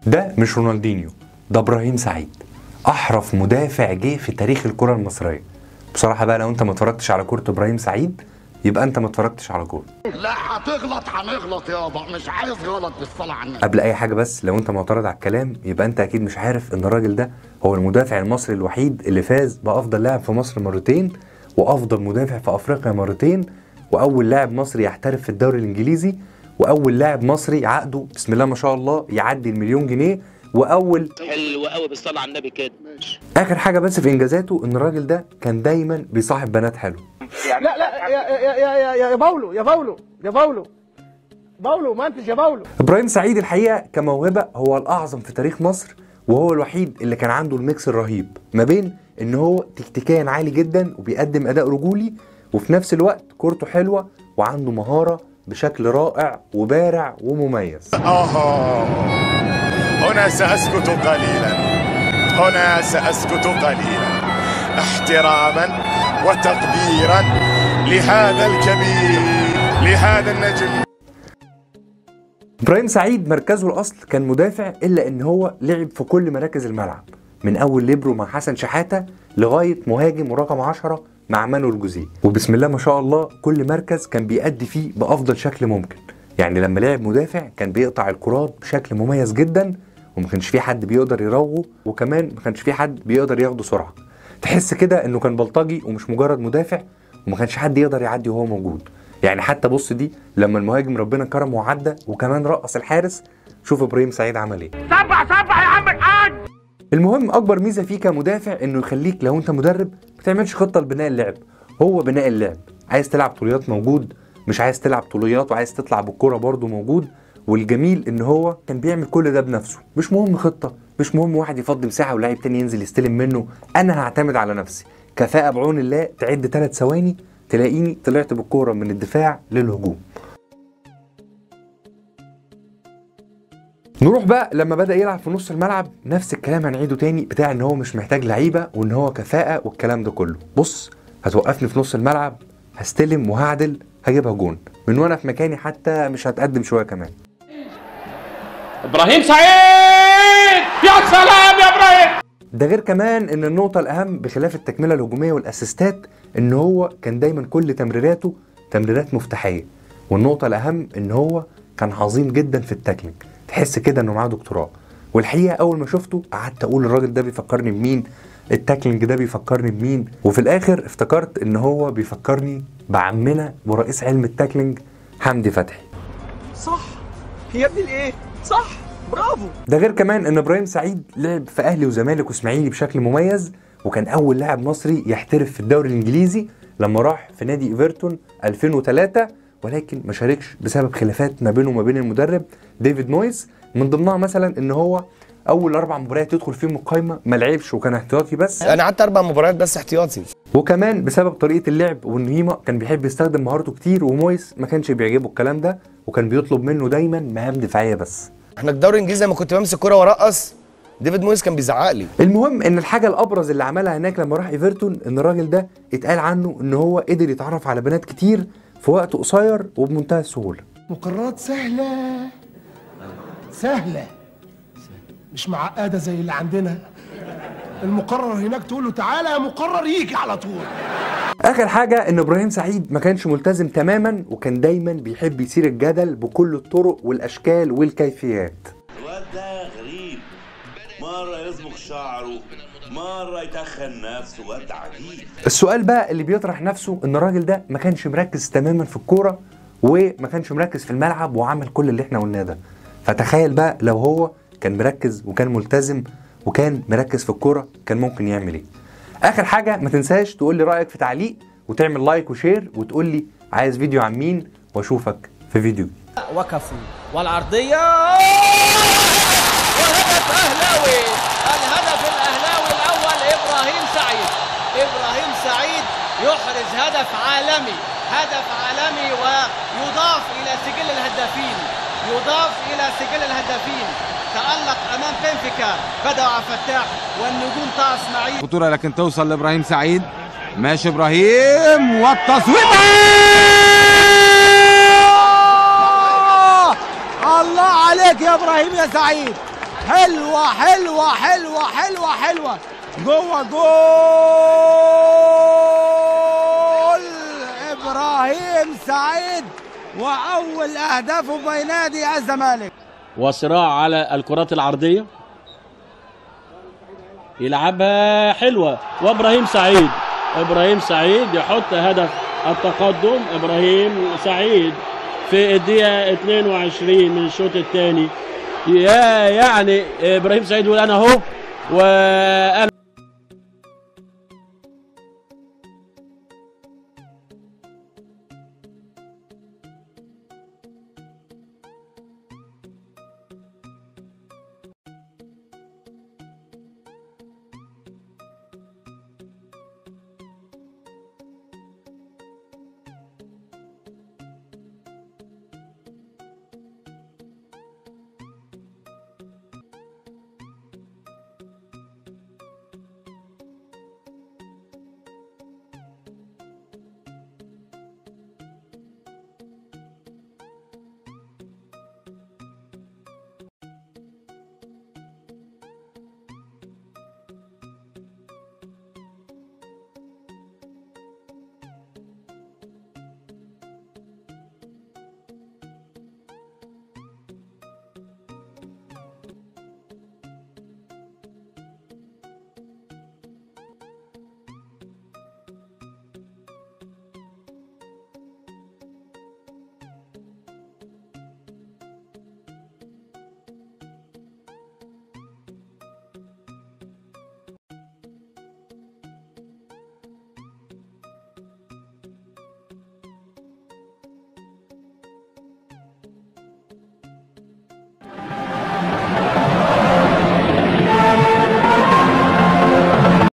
ده مش رونالدينيو ده ابراهيم سعيد احرف مدافع جه في تاريخ الكره المصريه بصراحه بقى لو انت ما اتفرجتش على كوره ابراهيم سعيد يبقى انت ما اتفرجتش على كوره لا هتغلط هنغلط يابا مش عايز غلط بالصلاة على النبي قبل اي حاجه بس لو انت معترض على الكلام يبقى انت اكيد مش عارف ان الراجل ده هو المدافع المصري الوحيد اللي فاز بافضل لاعب في مصر مرتين وافضل مدافع في افريقيا مرتين واول لاعب مصري يحترف في الدوري الانجليزي واول لاعب مصري عقده بسم الله ما شاء الله يعدي المليون جنيه واول حلو قوي بالصلاه على النبي كده اخر حاجه بس في انجازاته ان الراجل ده كان دايما بيصاحب بنات حلو لا لا يا يا يا يا, يا باولو يا باولو يا باولو باولو منتج يا باولو ابراهيم سعيد الحقيقه كموهبه هو الاعظم في تاريخ مصر وهو الوحيد اللي كان عنده الميكس الرهيب ما بين ان هو تكتيكيا عالي جدا وبيقدم اداء رجولي وفي نفس الوقت كورته حلوه وعنده مهاره بشكل رائع وبارع ومميز آه هنا سأسكت قليلا هنا سأسكت قليلا احتراما وتقديرا لهذا الكبير لهذا النجم ابراهيم سعيد مركزه الاصل كان مدافع الا ان هو لعب في كل مراكز الملعب من اول ليبرو مع حسن شحاته لغايه مهاجم ورقم 10 مع مانو الجوزيه وبسم الله ما شاء الله كل مركز كان بيأدي فيه بافضل شكل ممكن يعني لما لعب مدافع كان بيقطع الكرات بشكل مميز جدا وما كانش في حد بيقدر يراوغه وكمان ما كانش في حد بيقدر ياخده سرعه تحس كده انه كان بلطجي ومش مجرد مدافع وما كانش حد يقدر يعدي وهو موجود يعني حتى بص دي لما المهاجم ربنا كرمه وعدى وكمان رقص الحارس شوف ابراهيم سعيد عمل ايه صبح صبح يا عم الحاج المهم اكبر ميزه فيه كمدافع انه يخليك لو انت مدرب ما تعملش خطه لبناء اللعب هو بناء اللعب عايز تلعب طوليات موجود مش عايز تلعب طوليات وعايز تطلع بالكوره برضه موجود والجميل ان هو كان بيعمل كل ده بنفسه مش مهم خطه مش مهم واحد يفضي مساحه ولاعيب تاني ينزل يستلم منه انا هعتمد على نفسي كفاءه بعون الله تعد ثلاث ثواني تلاقيني طلعت بالكوره من الدفاع للهجوم نروح بقى لما بدا يلعب في نص الملعب نفس الكلام هنعيده تاني بتاع ان هو مش محتاج لعيبه وان هو كفاءه والكلام ده كله بص هتوقفني في نص الملعب هستلم وهعدل هجيبها جون من وانا في مكاني حتى مش هتقدم شويه كمان ابراهيم سعيد يا سلام يا ابراهيم ده غير كمان ان النقطه الاهم بخلاف التكمله الهجوميه والاسيستات ان هو كان دايما كل تمريراته تمريرات مفتاحيه والنقطه الاهم ان هو كان عظيم جدا في التاكلينج تحس كده انه معاه دكتوراه والحقيقه اول ما شفته قعدت اقول الراجل ده بيفكرني بمين التاكلينج ده بيفكرني بمين وفي الاخر افتكرت ان هو بيفكرني بعمنا ورئيس علم التاكلينج حمدي فتحي صح يا ابني الايه صح برافو ده غير كمان ان ابراهيم سعيد لعب في اهلي وزمالك واسماعيلي بشكل مميز وكان اول لاعب مصري يحترف في الدوري الانجليزي لما راح في نادي ايفرتون 2003 ولكن ما شاركش بسبب خلافات ما بينه وما بين المدرب ديفيد مويس من ضمنها مثلا ان هو اول اربع مباريات يدخل فيهم القايمه ما لعبش وكان احتياطي بس انا قعدت اربع مباريات بس احتياطي وكمان بسبب طريقه اللعب وان هيما كان بيحب يستخدم مهارته كتير ومويس ما كانش بيعجبه الكلام ده وكان بيطلب منه دايما مهام دفاعيه بس احنا الدوري الانجليزي لما كنت بمسك كوره وارقص ديفيد مويس كان بيزعق لي المهم ان الحاجه الابرز اللي عملها هناك لما راح ايفرتون ان الراجل ده اتقال عنه ان هو قدر يتعرف على بنات كتير في وقت قصير وبمنتهى السهوله مقررات سهلة سهلة مش معقدة زي اللي عندنا المقرر هناك تقول له تعالى يا مقرر يجي على طول اخر حاجه ان ابراهيم سعيد ما كانش ملتزم تماما وكان دايما بيحب يثير الجدل بكل الطرق والاشكال والكيفيات الواد ده غريب مرة يصبغ شعره مرة يتخن نفسه واد عجيب السؤال بقى اللي بيطرح نفسه ان الراجل ده ما كانش مركز تماما في الكوره وما كانش مركز في الملعب وعمل كل اللي احنا قلناه ده فتخيل بقى لو هو كان مركز وكان ملتزم وكان مركز في الكوره كان ممكن يعمل ايه اخر حاجه ما تنساش تقول لي رايك في تعليق وتعمل لايك وشير وتقول لي عايز فيديو عن مين واشوفك في فيديو وكفوا والعرضية وهدف أهلاوي الهدف الأهلاوي الأول إبراهيم سعيد إبراهيم سعيد يحرز هدف عالمي هدف عالمي ويضاف إلى سجل الهدافين يضاف إلى سجل الهدافين تألق أمام بنفيكا بدأ عبد الفتاح والنجوم طه إسماعيل خطورة لكن توصل لإبراهيم سعيد ماشي إبراهيم والتصويب الله عليك يا إبراهيم يا سعيد حلوه حلوه حلوه حلوه حلوه جوه جول ابراهيم سعيد واول اهدافه في نادي الزمالك وصراع على الكرات العرضية يلعبها حلوة وابراهيم سعيد ابراهيم سعيد يحط هدف التقدم ابراهيم سعيد في الدقيقة 22 من الشوط الثاني يا يعني ابراهيم سعيد يقول انا اهو وانا